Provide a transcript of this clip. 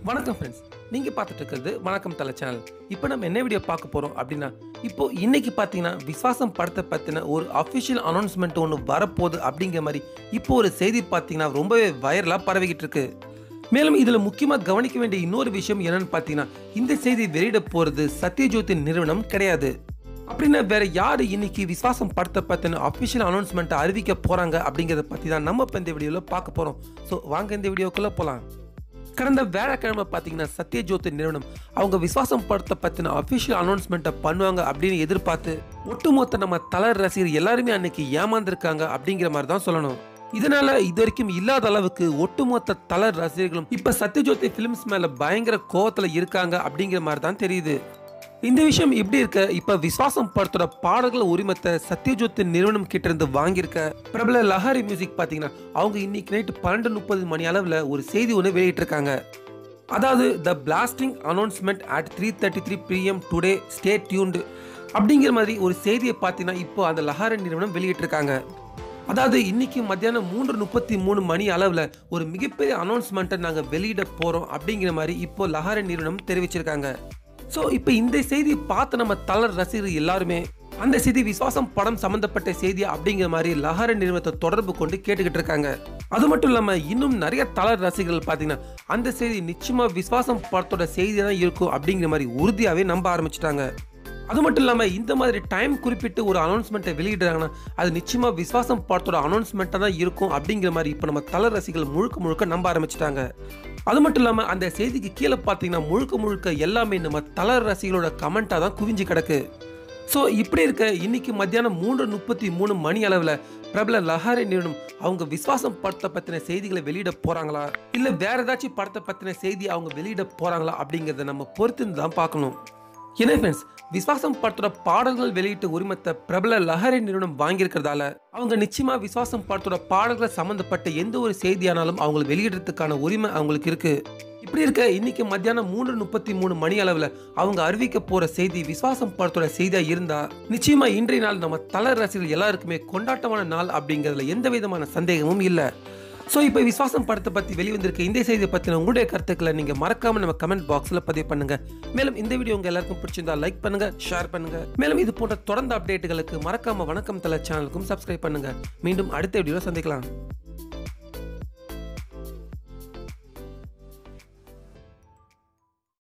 வணக்கம் ஃப்ரெண்ட்ஸ் நீங்கள் பார்த்துட்டு இருக்கிறது வணக்கம் தலை சேனல் இப்போ நம்ம என்ன வீடியோ பார்க்க போகிறோம் அப்படின்னா இப்போ இன்னைக்கு பார்த்தீங்கன்னா விஸ்வாசம் படத்தை பற்றின ஒரு அஃபிஷியல் அனௌன்ஸ்மெண்ட் ஒன்று வரப்போகுது அப்படிங்கிற மாதிரி இப்போ ஒரு செய்தி பார்த்தீங்கன்னா ரொம்பவே வைரலாக பரவிக்கிட்டு இருக்கு மேலும் இதில் முக்கியமாக கவனிக்க வேண்டிய இன்னொரு விஷயம் என்னன்னு பார்த்தீங்கன்னா இந்த செய்தி வெளியிட போகிறது சத்யஜோதி நிறுவனம் கிடையாது அப்படின்னா வேற யார் இன்னைக்கு விஸ்வாசம் படத்தை பற்றின அஃபிஷியல் அனௌன்ஸ்மெண்ட்டை அறிவிக்க போகிறாங்க அப்படிங்கிறத பற்றி தான் நம்ம இப்போ இந்த வீடியோவில் பார்க்க போகிறோம் ஸோ வாங்க இந்த வீடியோக்குள்ளே போகலாம் கடந்த வியாழக்கிழமை பார்த்தீங்கன்னா சத்யஜோதி நிறுவனம் அவங்க விஸ்வாசம் படத்தை பற்றின அஃபிஷியல் அனௌன்ஸ்மெண்ட்டை பண்ணுவாங்க அப்படின்னு எதிர்பார்த்து ஒட்டுமொத்த நம்ம தலர் ரசிகர் எல்லாருமே அன்னைக்கு ஏமாந்துருக்காங்க அப்படிங்கிற மாதிரி தான் சொல்லணும் இதனால இது வரைக்கும் இல்லாத அளவுக்கு ஒட்டுமொத்த தலர் ரசிகர்களும் இப்ப சத்யஜோதி பிலிம்ஸ் மேல பயங்கர கோவத்துல இருக்காங்க அப்படிங்கிற மாதிரி தான் தெரியுது இந்த விஷயம் இப்படி இருக்க இப்ப விஸ்வாசம் படத்தோட பாடல்கள் உரிமத்தை சத்யஜோதி நிறுவனம் கிட்ட இருந்து வாங்கியிருக்க பிரபல லஹாரி மியூசிக் பாத்தீங்கன்னா அவங்க இன்னைக்கு நைட்டு பன்னெண்டு முப்பது மணி அளவுல ஒரு செய்தி ஒன்று வெளியிட்டிருக்காங்க அதாவது the blasting announcement at three thirty three PM today stay tuned அப்படிங்கிற மாதிரி ஒரு செய்தியை பார்த்தீங்கன்னா இப்போ அந்த லஹாரி நிறுவனம் வெளியிட்டிருக்காங்க அதாவது இன்னைக்கு மத்தியானம் மூன்று முப்பத்தி மூணு மணி அளவில் ஒரு மிகப்பெரிய அனௌன்ஸ்மெண்ட்டை நாங்கள் வெளியிட போகிறோம் அப்படிங்கிற மாதிரி இப்போ லஹாரி நிறுவனம் தெரிவிச்சிருக்காங்க ஸோ இப்போ இந்த செய்தி பார்த்து நம்ம தலர் ரசிகர்கள் எல்லாருமே அந்த செய்தி விசுவாசம் படம் சம்பந்தப்பட்ட செய்தி அப்படிங்கிற மாதிரி லஹாரி நிறுவனத்தை தொடர்பு கொண்டு கேட்டுக்கிட்டு இருக்காங்க அது மட்டும் இல்லாமல் இன்னும் நிறைய தலர் ரசிகர்கள் பார்த்தீங்கன்னா அந்த செய்தி நிச்சயமா விசுவாசம் படத்தோட செய்தி தான் இருக்கும் அப்படிங்கிற மாதிரி உறுதியாகவே நம்ப ஆரம்பிச்சிட்டாங்க அது மட்டும் இல்லாமல் இந்த மாதிரி டைம் குறிப்பிட்டு ஒரு அனௌன்ஸ்மெண்ட்டை வெளியிடுறாங்கன்னா அது நிச்சயமாக விஸ்வாசம் படத்தோட அனௌன்ஸ்மெண்ட்டாக தான் இருக்கும் அப்படிங்கிற மாதிரி இப்போ நம்ம தலர் ரசிகர்கள் முழுக்க முழுக்க நம்ப ஆரம்பிச்சிட்டாங்க அது மட்டும் இல்லாமல் அந்த செய்திக்கு கீழே பார்த்தீங்கன்னா முழுக்க முழுக்க எல்லாமே நம்ம தலர் ரசிகளோட கமெண்ட்டாக தான் குவிஞ்சு கிடக்கு ஸோ இப்படி இருக்க இன்னைக்கு மத்தியானம் மூன்று முப்பத்தி மூணு மணி அளவில் பிரபல லஹாரி நிறுவனம் அவங்க விஸ்வாசம் படத்தை பற்றின செய்திகளை வெளியிட போகிறாங்களா இல்லை வேற ஏதாச்சும் படத்தை பற்றின செய்தி அவங்க வெளியிட போகிறாங்களா அப்படிங்கிறத நம்ம பொறுத்து தான் பார்க்கணும் என்ன ஃப்ரெண்ட்ஸ் விஸ்வாசம் படத்தோட பாடல்கள் வெளியிட்ட உரிமத்தை பிரபல லஹரி நிறுவனம் வாங்கியிருக்கிறதால அவங்க நிச்சயமா விஸ்வாசம் படத்தோட பாடல்கள் சம்பந்தப்பட்ட எந்த ஒரு செய்தியானாலும் அவங்க வெளியிடுறதுக்கான உரிமை அவங்களுக்கு இருக்கு இப்படி இருக்க இன்னைக்கு மத்தியானம் மூன்று முப்பத்தி மூணு மணி அளவில் அவங்க அறிவிக்க போற செய்தி விஸ்வாசம் படத்தோட செய்தியா இருந்தா நிச்சயமா இன்றைய நாள் நம்ம தலர் ரசிகர்கள் எல்லாருக்குமே கொண்டாட்டமான நாள் அப்படிங்கிறதுல எந்த விதமான சந்தேகமும் இல்லை ஸோ இப்போ விஸ்வாசம் படத்தை பற்றி வெளிவந்திருக்க இந்த செய்தியை பற்றின உங்களுடைய கருத்துக்களை நீங்கள் மறக்காம நம்ம கமெண்ட் பாக்ஸில் பதிவு பண்ணுங்க மேலும் இந்த வீடியோ உங்கள் எல்லாருக்கும் பிடிச்சிருந்தா லைக் பண்ணுங்க ஷேர் பண்ணுங்க மேலும் இது போன்ற தொடர்ந்து அப்டேட்டுகளுக்கு மறக்காம வணக்கம் தலை சேனலுக்கும் சப்ஸ்கிரைப் பண்ணுங்க மீண்டும் அடுத்த வீடியோவில் சந்திக்கலாம்